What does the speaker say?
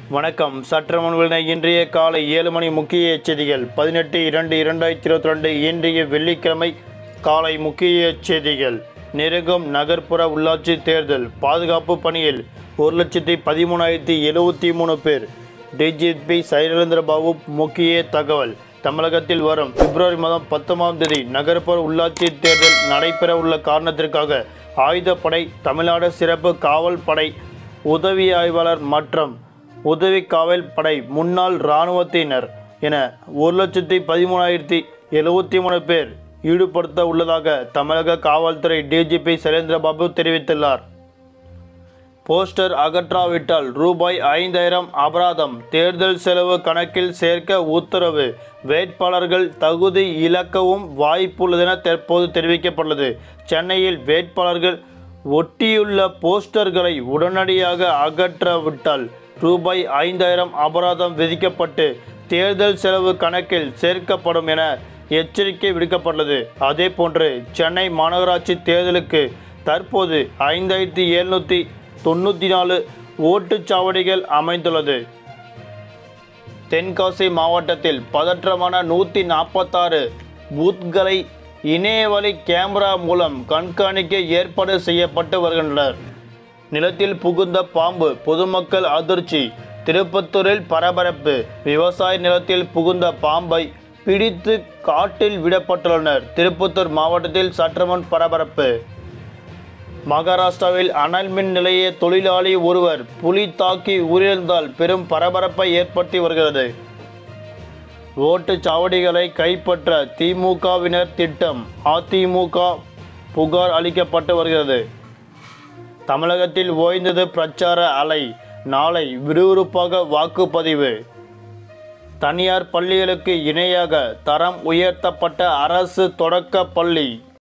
வணக்கம் சற்று முன்பின இன்றைய காலை ஏழு மணி முக்கிய செய்திகள் பதினெட்டு இரண்டு இரண்டாயிரத்தி இருபத்தி ரெண்டு இன்றைய வெள்ளிக்கிழமை காலை முக்கிய செய்திகள் நெருங்கும் நகர்ப்புற உள்ளாட்சி தேர்தல் பாதுகாப்பு பணியில் ஒரு லட்சத்தி பதிமூணாயிரத்தி எழுவத்தி மூணு பேர் டிஜிபி சைலேந்திர பாபு முக்கிய தகவல் தமிழகத்தில் வரும் பிப்ரவரி மாதம் பத்தொன்பதாம் தேதி நகர்ப்புற உள்ளாட்சி தேர்தல் நடைபெற உள்ள காரணத்திற்காக ஆயுதப்படை தமிழ்நாடு சிறப்பு காவல் படை உதவி ஆய்வாளர் மற்றும் உதவி காவல் படை முன்னாள் இராணுவத்தினர் என ஒரு லட்சத்தி பதிமூணாயிரத்தி எழுவத்தி மூணு பேர் ஈடுபடுத்த உள்ளதாக தமிழக காவல்துறை டிஜிபி சைலேந்திரபாபு தெரிவித்துள்ளார் போஸ்டர் அகற்றாவிட்டால் ரூபாய் ஐந்தாயிரம் அபராதம் தேர்தல் செலவு கணக்கில் சேர்க்க உத்தரவு வேட்பாளர்கள் தகுதி இழக்கவும் வாய்ப்புள்ளதென தற்போது தெரிவிக்கப்பட்டுள்ளது சென்னையில் வேட்பாளர்கள் ஒட்டியுள்ள போஸ்டர்களை உடனடியாக அகற்றாவிட்டால் ரூபாய் ஐந்தாயிரம் அபராதம் விதிக்கப்பட்டு தேர்தல் செலவு கணக்கில் சேர்க்கப்படும் என எச்சரிக்கை விடுக்கப்பட்டுள்ளது அதேபோன்று சென்னை மாநகராட்சி தேர்தலுக்கு தற்போது ஐந்தாயிரத்தி எழுநூற்றி தொண்ணூற்றி நாலு ஓட்டுச்சாவடிகள் அமைந்துள்ளது தென்காசி மாவட்டத்தில் பதற்றமான நூற்றி நாற்பத்தாறு பூத்களை இணையவழி கேமரா மூலம் கண்காணிக்க ஏற்பாடு செய்யப்பட்டு வருகின்றனர் நிலத்தில் புகுந்த பாம்பு பொதுமக்கள் அதிர்ச்சி திருப்பத்தூரில் பரபரப்பு விவசாய நிலத்தில் புகுந்த பாம்பை பிடித்து காட்டில் விடப்பட்டுள்ளனர் திருப்பத்தூர் மாவட்டத்தில் சற்றுமுன் பரபரப்பு மகாராஷ்டிராவில் அனல் மின் நிலைய தொழிலாளி ஒருவர் புலி தாக்கி உயிரிழந்தால் பெரும் பரபரப்பை ஏற்படுத்தி வருகிறது ஓட்டுச் சாவடிகளை கைப்பற்ற திமுகவினர் திட்டம் அதிமுக புகார் அளிக்கப்பட்டு வருகிறது தமிழகத்தில் ஓய்ந்தது பிரச்சார அலை நாளை விறுவிறுப்பாக வாக்குப்பதிவு தனியார் பள்ளிகளுக்கு இணையாக தரம் உயர்த்தப்பட்ட அரசு தொடக்க பள்ளி